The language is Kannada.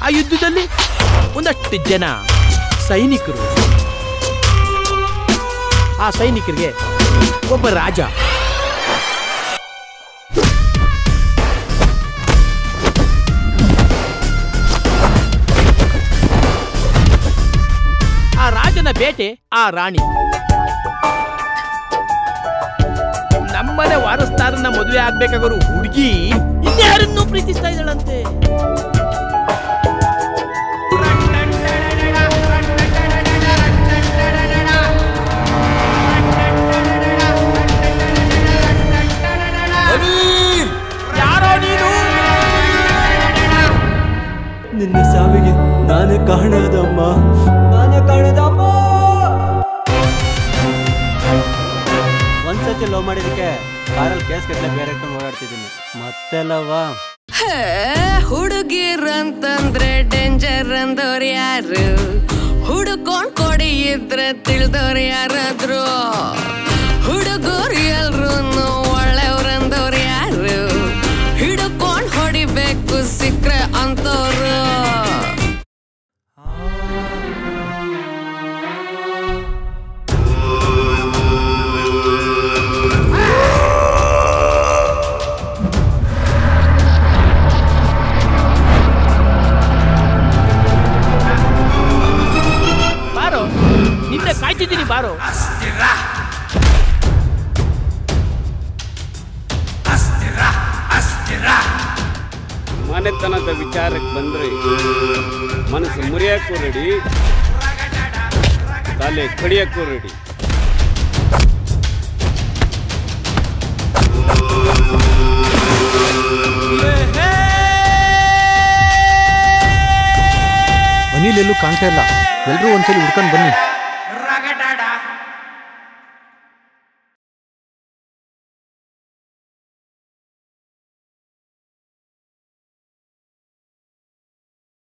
ಆ ಯುದ್ಧದಲ್ಲಿ ಒಂದಷ್ಟು ಜನ ಸೈನಿಕರು ಆ ಸೈನಿಕರಿಗೆ ಒಬ್ಬ ರಾಜ ಆ ರಾಜನ ಬೇಟೆ ಆ ರಾಣಿ ನಮ್ಮನೆ ವಾರಸ್ತಾರನ್ನ ಮದುವೆ ಆಗ್ಬೇಕಾಗೋರು ಹುಡುಗಿ ಇನ್ಯಾರನ್ನೂ ಪ್ರೀತಿಸ್ತಾ ಇದ್ದಾಳಂತೆ ಯಾರೋ ನೀನು ನಿನ್ನ ಸಾವಿಗೆ ನಾನೇ ಕಾರಣದಮ್ಮ ನಾನೇ ಕಾರಣದಮ್ಮ ಒಂದ್ಸತಿ ಲವ್ ಮಾಡಿದಕ್ಕೆ ಕಾರಲ್ಲಿ ಕೇಸ್ ಕಟ್ಲೆ ಬೇರೆ ಇಟ್ಕೊಂಡು ಓಡಾಡ್ತಿದ್ದೀನಿ ಮತ್ತೆಲ್ಲವಾ ಹೇ, ಹುಡುಗಿರಂತಂದ್ರೆ ಡೇಂಜರ್ ಅಂದವ್ರು ಯಾರು ಹುಡುಕೊಂಡ್ ಕೊಡಿ ಇದ್ರೆ ತಿಳ್ದವ್ರು ಯಾರಾದ್ರು ಹುಡುಗರು ಎಲ್ರು ಒಳ್ಳೆಯವ್ರಂದವ್ರು ಯಾರು ಹಿಡ್ಕೊಂಡ್ ಹೊಡಿಬೇಕು ಸಿಕ್ರೆ ಅಂತವ್ರು ಬಾರೋ ನಿನ್ನೆ ಕಾಯ್ತಿದ್ದೀನಿ ಬಾರೋ ಮನೆತನದ ವಿಚಾರಕ್ಕೆ ಬಂದ್ರೆ ಮನಸ್ಸು ಮುರಿಯಕ್ಕೂ ರೆಡಿ ತಲೆ ಕಡಿಯಕ್ಕೂ ರೆಡಿ ಅನಿಲ್ ಎಲ್ಲೂ ಕಾಣ್ತಾ ಇಲ್ಲ ಎಲ್ರೂ ಒಂದ್ಸಲಿ ಹುಡ್ಕೊಂಡು ಬನ್ನಿ